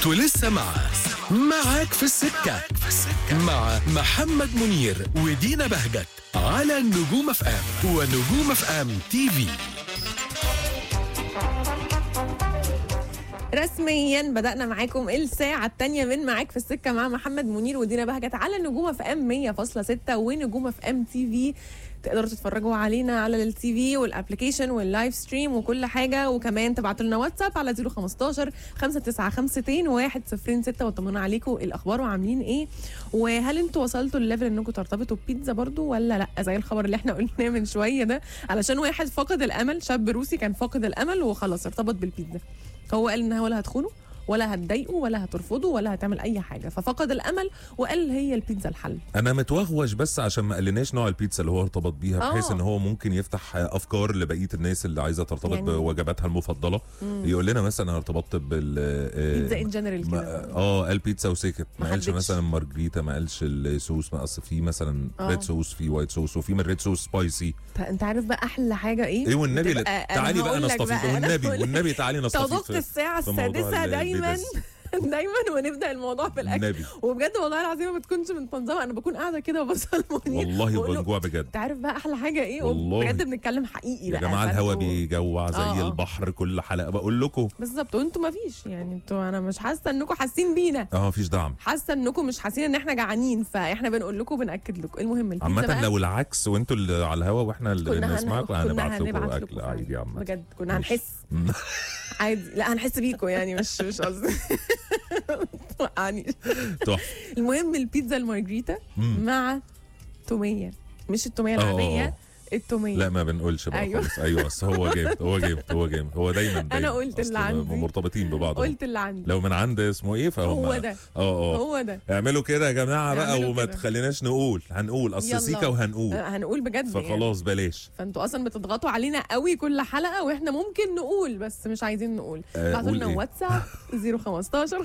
انتوا لسه مع معاك في السكة مع محمد منير ودينا بهجت على النجوم اف ام ونجوم اف ام تي في رسميا بدأنا معاكم الساعة الثانية من معاك في السكة مع محمد منير ودينا بهجت على نجوم اف ام 100.6 ونجوم اف ام تي في تقدروا تتفرجوا علينا على التي في والابلكيشن واللايف ستريم وكل حاجة وكمان تبعتوا لنا واتساب على 015 595 106 وطمنوا عليكم الاخبار وعاملين ايه وهل انتوا وصلتوا لليفل انكم ترتبطوا ببيتزا برضو ولا لا زي الخبر اللي احنا قلناه من شوية ده علشان واحد فقد الامل شاب روسي كان فاقد الامل وخلاص ارتبط بالبيتزا هو قال انها ولا هتخونه ولا هتضايقه ولا هترفضه ولا هتعمل اي حاجه ففقد الامل وقال هي البيتزا الحل انا متوغوش بس عشان ما قالناش نوع البيتزا اللي هو ارتبط بيها بحيث آه. ان هو ممكن يفتح افكار لبقيه الناس اللي عايزه ترتبط يعني- بوجباتها المفضله يقول لنا مثلا انا ارتبطت بال آه، بيتزا ان جنرال ما- كده اه قال بيتزا وسكت ما ما قالش حددش. مثلا مارجريتا ما قالش الصوص ما اصل في مثلا آه. ريد صوص في وايت صوص وفي من ريد صوص سبايسي انت عارف بقى احلى حاجه ايه ايه والنبي بتبقى- لا- أنا تعالي بقى هقول لك نستفيد بقى، أنا والنبي هقول- والنبي تعالي نستفيد تضغط في- الساعه في موضوع السادسه ال- دايما البيتزا. دايما ونبدا الموضوع بالاكل النبي وبجد والله العظيم ما بتكونش متنظمه انا بكون قاعده كده وبصل منير والله وأقول له، بنجوع بجد انت عارف بقى احلى حاجه ايه والله. بجد بنتكلم حقيقي يا بقى جماعه الهوا فانتوا- بيجوع زي آه، آه. البحر كل حلقه بقول لكم بالظبط وانتوا ما فيش يعني انتوا انا مش حاسه انكم حاسين بينا اه مفيش دعم حاسه انكم مش حاسين ان احنا جعانين فاحنا بنقول لكم بناكد لكم المهم البيتزا عامة بقى لو العكس وانتوا اللي على الهوا واحنا اللي كنا هن- نسمعكم كنا هنبعت لكم هنبعت اكل فعلا. عادي عامة بجد كنا ماشي. هنحس عادي لا هنحس بيكم يعني مش مش قصدي توقعنيش تحفة المهم البيتزا المارجريتا مم. مع توميه مش التوميه آه، آه، العاديه آه. التوميه لا ما بنقولش بقى أيوة. خالص ايوه بس هو جامد هو جامد هو جامد هو دايما دايما قلت اللي أصل عندي. مرتبطين ببعض قلت اللي عندي لو من عند اسمه ايه فهم هو ده اه اه هو ده اعملوا كده يا جماعه بقى اعملوا وما كده. تخليناش نقول هنقول يلا. اصل سيكا وهنقول آه، هنقول بجد يعني. فخلاص بلاش فانتوا اصلا بتضغطوا علينا قوي كل حلقه واحنا ممكن نقول بس مش عايزين نقول آه، ابعتوا قول لنا إيه؟ واتساب 015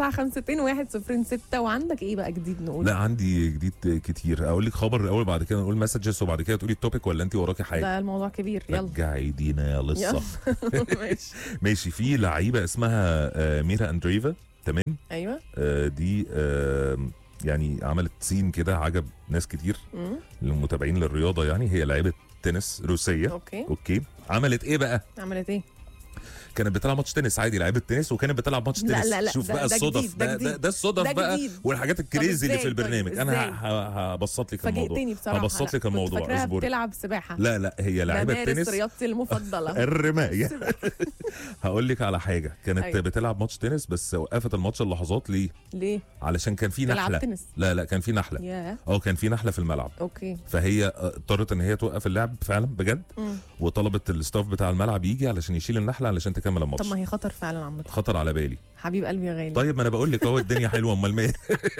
5952 106 وعندك ايه بقى جديد نقول لا عندي جديد كتير اقول لك خبر الاول بعد كده نقول مسجز وبعد كده تقولي التوبيك ولا انت وراكي حاجه ده الموضوع كبير يلا رجعي دينا يا لسه يلا ماشي ماشي في لعيبه اسمها آه، ميرا اندريفا تمام ايوه آه، دي آه، يعني عملت سين كده عجب ناس كتير مم. المتابعين للرياضه يعني هي لعيبه تنس روسيه اوكي اوكي عملت ايه بقى عملت ايه كانت بتلعب ماتش تنس عادي لعيبه تنس وكانت بتلعب ماتش لا، تنس لا، لا، شوف ده- بقى ده الصدف جديد، ده ده, ده, جديد. ده الصدف ده بقى جديد. والحاجات الكريزي اللي في إزاي طيب؟ البرنامج انا إزاي؟ ه- هبسط لك الموضوع فاجئتني بصراحه هبسط لك لا، كنت الموضوع فاكراها اصبري بتلعب سباحه لا لا هي لعيبه بمارس تنس رياضتي المفضله الرمايه هقول لك على حاجه كانت أيوة. بتلعب ماتش تنس بس وقفت الماتش اللحظات ليه ليه علشان كان في تلعب نحله تنس لا لا كان في نحله ياه اه كان في نحله في الملعب اوكي فهي آه، اضطرت ان هي توقف اللعب فعلا بجد مم. وطلبت الستاف بتاع الملعب يجي علشان يشيل النحله علشان تكمل طب الماتش ما هي خطر فعلا عامه خطر على بالي حبيب قلبي يا غالي طيب ما انا بقول لك اهو الدنيا حلوه امال ما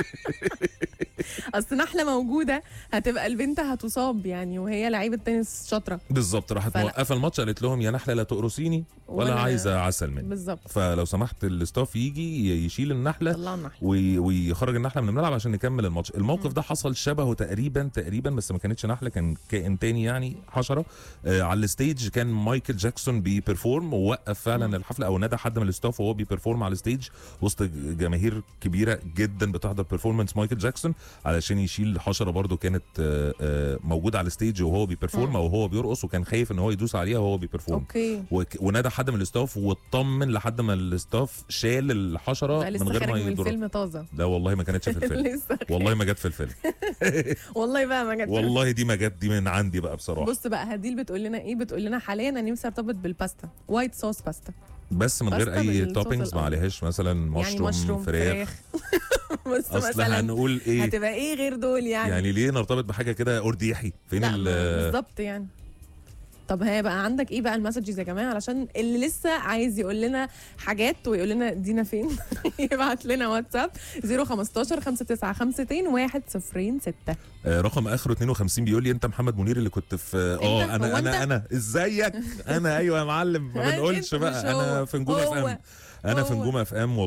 اصل نحله موجوده هتبقى البنت هتصاب يعني وهي لعيبه تنس شاطره بالظبط راحت فلا. موقفه الماتش قالت لهم يا نحله لا تقرصيني ولا, ولا- عايزه عسل مني بالظبط فلو سمحت الستاف يجي ي- يشيل النحله طلعوا النحله وي- ويخرج النحله من الملعب عشان نكمل الماتش الموقف ده حصل شبهه تقريبا تقريبا بس ما كانتش نحله كان كائن تاني يعني حشره آه على الستيج كان مايكل جاكسون بيبرفورم ووقف فعلا الحفله او نادى حد من الستاف وهو بيبرفورم على الستيج وسط جماهير كبيره جدا بتحضر بيرفورمانس مايكل جاكسون علشان يشيل حشره برده كانت آه آه موجوده على الستيج وهو بيبرفورم مم. او هو بيرقص وكان خايف ان هو يدوس عليها وهو بيبرفورم اوكي وك- ونادى حد من الاستاف واطمن لحد ما الاستاف شال الحشره ده من لسه غير خارج ما من يضرب الفيلم طازه لا والله ما كانتش في الفيلم لسه خارج. والله ما جت في الفيلم والله بقى ما جت والله دي ما جت دي من عندي بقى بصراحه بص بقى هديل بتقول لنا ايه بتقول لنا حاليا انا نفسي ارتبط بالباستا وايت صوص باستا بس من غير باستا اي بالصوص توبينجز ما الأبيض. عليهاش مثلا يعني مشروم مشروم فراخ بس اصل مثلا هنقول ايه هتبقى ايه غير دول يعني, يعني ليه نرتبط بحاجه كده ارديحي فين لا ال ما- بالظبط يعني طب ها بقى عندك ايه بقى المسجز يا جماعه علشان اللي لسه عايز يقول لنا حاجات ويقول لنا دينا فين يبعت لنا واتساب 015 5952 106 آه، رقم اخره 52 بيقول لي انت محمد منير اللي كنت في اه أنت؟ انا هو انا أنت؟ انا ازيك انا ايوه يا معلم ما أنت بنقولش مش بقى انا هو. في نجوم اف هو. ام انا في هو. نجوم اف ام والله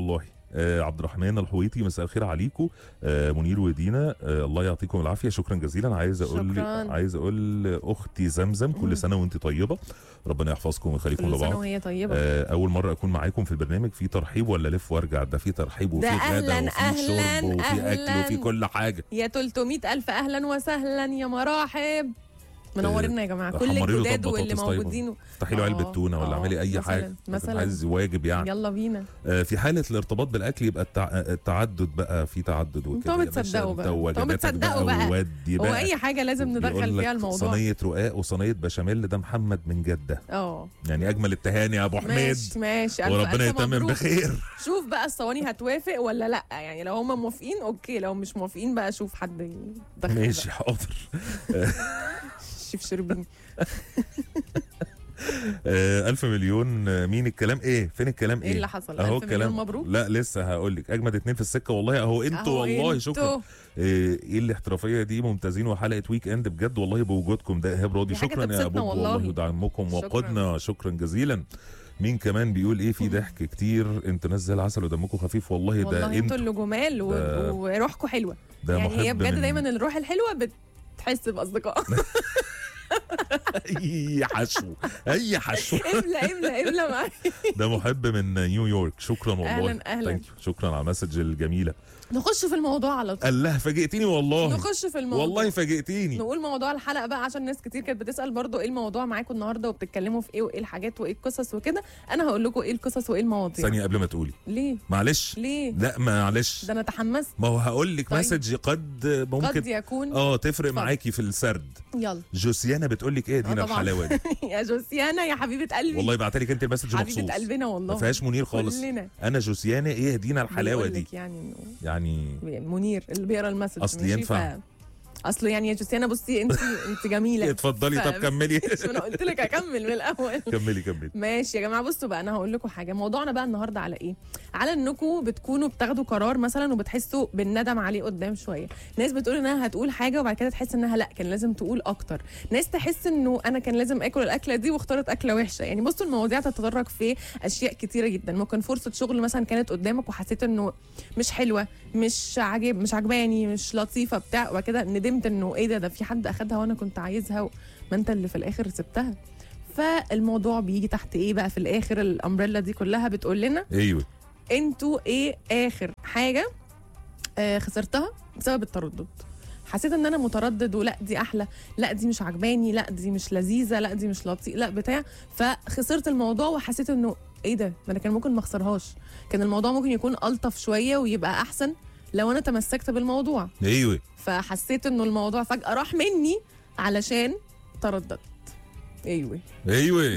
آه عبد الرحمن الحويطي مساء الخير عليكم آه منير ودينا آه الله يعطيكم العافيه شكرا جزيلا عايز اقول شكراً. عايز اقول اختي زمزم مم. كل سنه وانت طيبه ربنا يحفظكم ويخليكم كل سنه لبعض وهي طيبه آه اول مره اكون معاكم في البرنامج في ترحيب ولا لف وارجع ده في ترحيب وفي ده غدا أهلاً، وفي أهلاً، شرب وفي اكل أهلاً. وفي كل حاجه يا 300 ألف أهلا وسهلا يا مراحب منورينا يا جماعة كل حمري له الجداد طب واللي بطاطس طيبة. موجودين افتحي له علبه آه، تونه ولا آه، اعملي اي مثلاً، حاجه مثلاً. عايز واجب يعني يلا بينا آه، في حاله الارتباط بالاكل يبقى التع... التعدد بقى في تعدد وكده انتوا يا باشا، بتصدقوا انت بقى. انتوا ووجباتك بتصدقوا بقى. وودي هو بقى أي حاجة لازم ندخل بيقول لك فيها الموضوع صينيه رقاق وصينيه بشاميل ده محمد من جده اه يعني اجمل التهاني يا ابو حميد ماشي ماشي ألف وربنا ألف يتمم مبروك. بخير شوف بقى الصواني هتوافق ولا لا يعني لو هم موافقين اوكي لو مش موافقين بقى شوف حد يدخل ماشي حاضر شيف شربين آه، ألف مليون آه، مين الكلام ايه فين الكلام ايه ايه اللي حصل اهو ألف الكلام مليون مبروك لا لسه هقول لك اجمد اتنين في السكه والله اهو انتوا أهو والله انتوا. شكرا ايه إيه الاحترافيه دي ممتازين وحلقه ويك اند بجد والله بوجودكم ده ايهاب راضي دي حاجة شكرا يا تبسطنا بوب والله. والله ودعمكم شكراً. وقودنا شكرا جزيلا مين كمان بيقول ايه في ضحك كتير انتوا ناس زي العسل ودمكم خفيف والله ده والله انتوا انتوا اللي جمال و- ده- وروحكم حلوه ده يعني هي محب بجد من- دايما الروح الحلوه بتحس باصدقاء اي حشو اي حشو املا املا املا معايا ده محب من نيويورك شكرا والله أهلاً، أهلاً. Thank you. شكرا على المسج الجميله نخش في الموضوع على طول الله فاجئتني والله نخش في الموضوع والله فاجئتيني نقول موضوع الحلقه بقى عشان ناس كتير كانت بتسال برضو ايه الموضوع معاكم النهارده وبتتكلموا في ايه وايه الحاجات وايه القصص وكده انا هقول لكم ايه القصص وايه المواضيع ثانيه قبل ما تقولي ليه معلش ليه لا معلش ده انا تحمست ما هو هقول لك طيب. مسج قد ممكن قد يكون اه تفرق اتفضل. معاكي في السرد يلا جوسيانا بتقول لك ايه يا دينا طبعاً. الحلاوه دي يا جوسيانا يا حبيبه قلبي والله بعت لك انت المسج حبيبه مخصوص قلبنا والله ما فيهاش منير خالص كلنا انا جوسيانا ايه يا دينا الحلاوه دي بيقولك يعني إنه يعني منير اللي بيقرا المسج أصل ماشي؟ ينفع. ف- اصل يعني يا جوسيانا بصي انت انت جميله اتفضلي ف- طب كملي مش انا قلت لك اكمل من الاول كملي كملي ماشي يا جماعه بصوا بقى انا هقول لكم حاجه موضوعنا بقى النهارده على ايه على انكم بتكونوا بتاخدوا قرار مثلا وبتحسوا بالندم عليه قدام شويه ناس بتقول انها هتقول حاجه وبعد كده تحس انها لا كان لازم تقول اكتر ناس تحس انه انا كان لازم اكل الاكله دي واختارت اكله وحشه يعني بصوا المواضيع تتطرق في اشياء كتيره جدا ممكن فرصه شغل مثلا كانت قدامك وحسيت انه مش حلوه مش عاجب مش عجباني مش لطيفه بتاع وبعد كده ندمت انه ايه ده ده في حد اخدها وانا كنت عايزها ما انت اللي في الاخر سبتها فالموضوع بيجي تحت ايه بقى في الاخر الامبريلا دي كلها بتقول لنا ايوه انتوا ايه اخر حاجه آه خسرتها بسبب التردد حسيت ان انا متردد ولا دي احلى لا دي مش عجباني لا دي مش لذيذه لا دي مش لطيفه لا بتاع فخسرت الموضوع وحسيت انه ايه ده ده انا كان ممكن ما اخسرهاش كان الموضوع ممكن يكون الطف شويه ويبقى احسن لو انا تمسكت بالموضوع ايوه فحسيت انه الموضوع فجاه راح مني علشان ترددت ايوه ايوه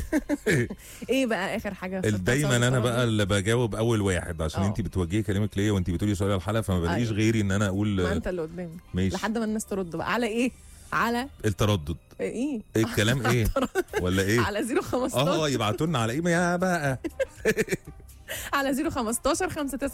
ايه بقى اخر حاجه خسرتها دايما بسبب انا التردد؟ بقى اللي بجاوب اول واحد عشان اه. انت بتوجهي كلامك ليا وانت بتقولي سؤال الحلقه فما بلاقيش أيوة. غيري ان انا اقول ما انت اللي قدامي ماشي لحد ما الناس ترد بقى على ايه على التردد ايه ايه الكلام ايه ولا ايه على 015 اه يبعتوا لنا على ايه يا بقى على 015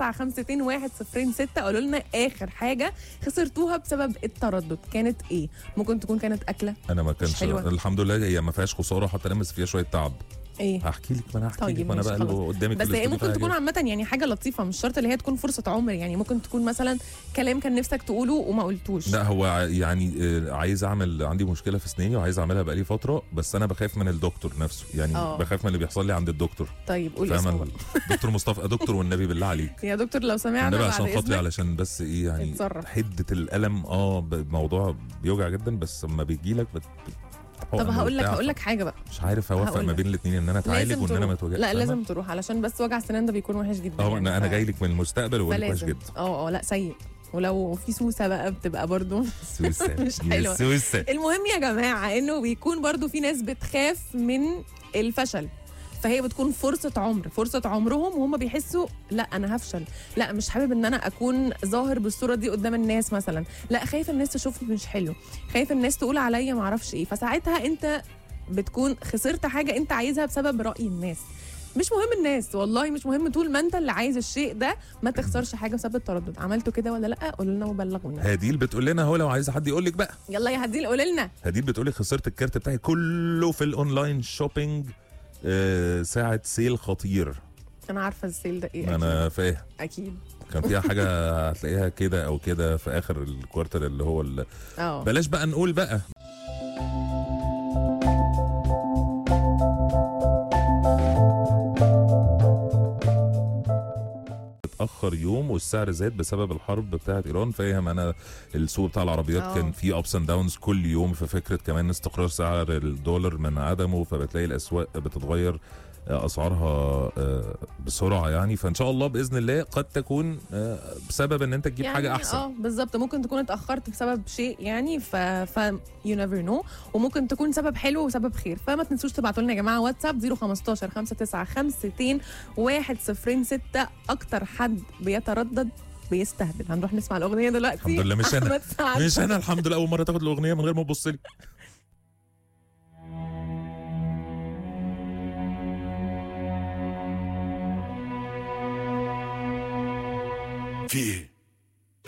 5952 106 قولوا لنا اخر حاجه خسرتوها بسبب التردد كانت ايه ممكن تكون كانت اكله انا ما كانش حلوة. الحمد لله هي ما فيهاش خساره حتى لمس فيها شويه تعب ايه هحكي لك ما انا هحكي طيب لك ما انا ماشي بقى اللي خلاص. قدامك في بس هي الاستوديو ممكن فيها تكون حاجات. عامة يعني حاجة لطيفة مش شرط اللي هي تكون فرصة عمر يعني ممكن تكون مثلا كلام كان نفسك تقوله وما قلتوش لا هو ع- يعني آه، عايز اعمل عندي مشكله في اسناني وعايز اعملها بقالي فتره بس انا بخاف من الدكتور نفسه يعني اه. بخاف من اللي بيحصل لي عند الدكتور طيب قول اسمه فاهم بقى. دكتور مصطفى دكتور والنبي بالله عليك يا دكتور لو سمعنا النبي بعد عشان خاطري اذنك علشان بس ايه يعني اتصرف. حده الالم اه ب- موضوع بيوجع جدا بس لما بيجي لك بت... طب هقول لك هقول لك حاجة بقى مش عارف اوفق هقول ما لك. بين الاثنين ان انا اتعالج لازم وان انا ما تروح اتوجعش لا فاهمة؟ لازم تروح علشان بس وجع السنان ده بيكون وحش جدا اه يعني انا انا ف- جاي لك من المستقبل وبقول وحش فلازم جدا اه اه لا سيء ولو في سوسه بقى بتبقى برضو سوسه مش يا حلوة. سوسه المهم يا جماعه انه بيكون برضو في ناس بتخاف من الفشل فهي بتكون فرصة عمر فرصة عمرهم وهم بيحسوا لا أنا هفشل لا مش حابب إن أنا أكون ظاهر بالصورة دي قدام الناس مثلا لا خايف الناس تشوفني مش حلو خايف الناس تقول عليا معرفش إيه فساعتها أنت بتكون خسرت حاجة أنت عايزها بسبب رأي الناس مش مهم الناس والله مش مهم طول ما انت اللي عايز الشيء ده ما تخسرش حاجه بسبب التردد عملتوا كده ولا لا قولوا لنا وبلغونا هديل بتقول لنا هو لو عايز حد يقول لك بقى يلا يا هديل قولي لنا هديل بتقول لي خسرت الكارت بتاعي كله في الاونلاين شوبينج آه ساعه سيل خطير انا عارفه السيل ده ايه أكيد. انا فاهم اكيد كان فيها حاجه هتلاقيها كده او كده في اخر الكوارتر اللي هو ال... اه بلاش بقى نقول بقى اتاخر يوم والسعر زاد بسبب الحرب بتاعت ايران فاهم انا السوق بتاع العربيات آه. كان فيه ابس اند داونز كل يوم في فكره كمان استقرار سعر الدولار من عدمه فبتلاقي الاسواق بتتغير آه، اسعارها آه، بسرعه يعني فان شاء الله باذن الله قد تكون آه، بسبب ان انت تجيب حاجه احسن اه بالظبط ممكن تكون اتاخرت بسبب شيء يعني ف ف يو نيفر نو وممكن تكون سبب حلو وسبب خير فما تنسوش تبعتوا لنا يا جماعه واتساب 015 5952 106 اكتر حد بيتردد بيستهبل هنروح نسمع الاغنيه دلوقتي الحمد لله مش أنا. أحمد سعد. مش انا الحمد لله اول مره تاخد الاغنيه من غير ما تبص لي في ايه